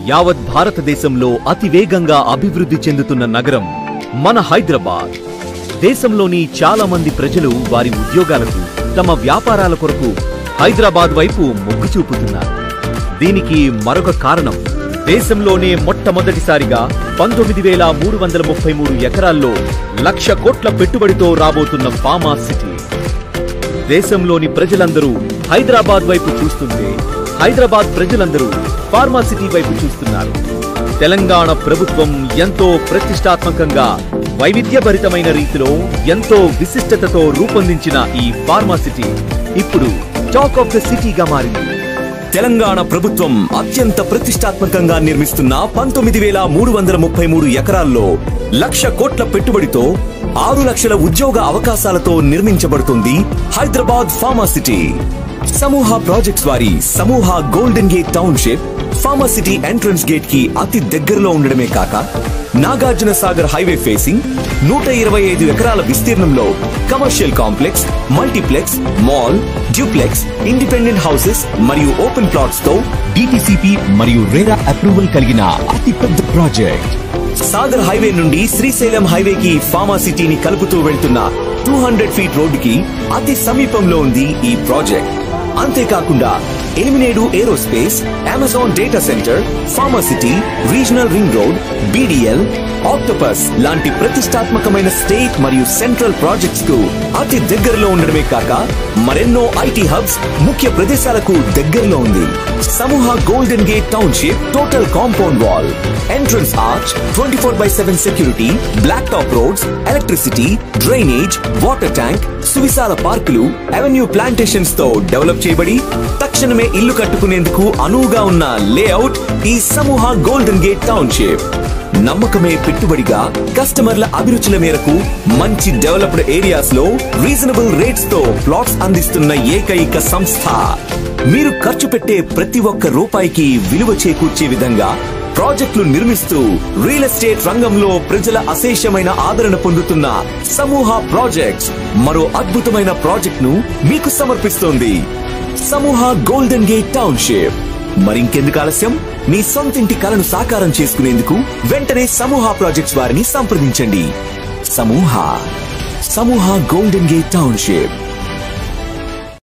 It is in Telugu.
యావత్ భారతదేశంలో అతి వేగంగా అభివృద్ధి చెందుతున్న నగరం మన హైదరాబాద్ దేశంలోని చాలా మంది ప్రజలు వారి ఉద్యోగాలకు తమ వ్యాపారాల కొరకు హైదరాబాద్ వైపు మొగ్గు చూపుతున్నారు దీనికి మరొక కారణం దేశంలోనే మొట్టమొదటిసారిగా పంతొమ్మిది వేల మూడు వందల ముప్పై మూడు ఎకరాల్లో లక్ష కోట్ల పెట్టుబడితో రాబోతున్న ఫార్మా సిటీ దేశంలోని ప్రజలందరూ హైదరాబాద్ వైపు చూస్తుంటే హైదరాబాద్ ప్రజలందరూ ఫార్మాసిటీ వైపు చూస్తున్నారు తెలంగాణ ప్రభుత్వం ఎంతో ప్రతిష్టాత్మకంగా వైవిధ్యభరితమైన రీతిలో ఎంతో విశిష్టతతో రూపొందించిన ఈ ఫార్మాసిటీ ఇప్పుడు టాక్ ఆఫ్ ద సిటీగా మారింది తెలంగాణ ప్రభుత్వం అత్యంత ప్రతిష్టాత్మకంగా నిర్మిస్తున్న పంతొమ్మిది వేల మూడు వందల ముప్పై మూడు ఎకరాల్లో లక్ష కోట్ల పెట్టుబడితో ఆరు లక్షల ఉద్యోగ అవకాశాలతో నిర్మించబడుతుంది హైదరాబాద్ ఫార్మాసిటీ సమూహ ప్రాజెక్ట్స్ వారి Samooha golden gate township pharma city entrance gate కి అతి దగ్గరలో ఉండడమే కాక నాగార్జున సాగర్ హైవే ఫేసింగ్ నూట ఇరవై ఐదు ఎకరాల విస్తీర్ణంలో commercial complex multiplex mall duplex independent houses మరియు ఓపెన్ ప్లాట్స్ తో డిటిసిపి మరియు రేరా అప్రూవల్ కలిగిన అతి పెద్ద ప్రాజెక్ట్ సాగర్ హైవే నుండి శ్రీశైలం హైవేకి ఫార్మాసిటీని కలుపుతూ వెళ్తున్న టూ హండ్రెడ్ ఫీట్ రోడ్డుకి అతి సమీపంలో ఉంది ఈ ప్రాజెక్ట్ అంతేకాకుండా Elimineedu aerospace Amazon data centre pharma city regional ring road BDL octopus లాంటి ప్రతిష్టాత్మకమైన స్టేట్ మరియు సెంట్రల్ ప్రాజెక్ట్స్ కు అతి దగ్గరలో ఉండడమే కాక మరెన్నో ఐటీ హబ్స్ ముఖ్య ప్రదేశాలకు దగ్గరలో ఉంది Samooha golden gate township total compound wall entrance arch twenty four by seven security black top roads electricity drainage water tank సువిశాల పార్కులు అవెన్యూ ప్లాంటేషన్స్ తో డెవలప్ చేయబడి తక్షణమే ఇల్లు కట్టుకునేందుకు అనువుగా ఉన్న లేఅవుట్ ఈ సమూహ గోల్డెన్ గేట్ టౌన్షిప్ నమ్మకమే పెట్టుబడిగా కస్టమర్ల అభిరుచుల మేరకు మంచి డెవలప్డ్ ఏరియాస్ లో రీజనబుల్ రేట్స్ తో ప్లాట్స్ అందిస్తున్న ఏకైక సంస్థ మీరు ఖర్చు పెట్టే ప్రతి ఒక్క రూపాయికి విలువ చేకూర్చే విధంగా ప్రాజెక్టులు నిర్మిస్తూ రియల్ ఎస్టేట్ రంగంలో ప్రజల అశేషమైన ఆదరణ పొందుతున్న సమూహ ప్రాజెక్ట్స్ మరో అద్భుతమైన ప్రాజెక్ట్ ను మీకు సమర్పిస్తోంది సమూహ గోల్డెన్ గేట్ టౌన్షిప్ మరింకెందుకు ఆలస్యం మీ సొంతింటి కలను సాకారం చేసుకునేందుకు వెంటనే సమూహ ప్రాజెక్ట్స్ వారిని సంప్రదించండి సమూహ సమూహ గోల్డెన్ గేట్ టౌన్షిప్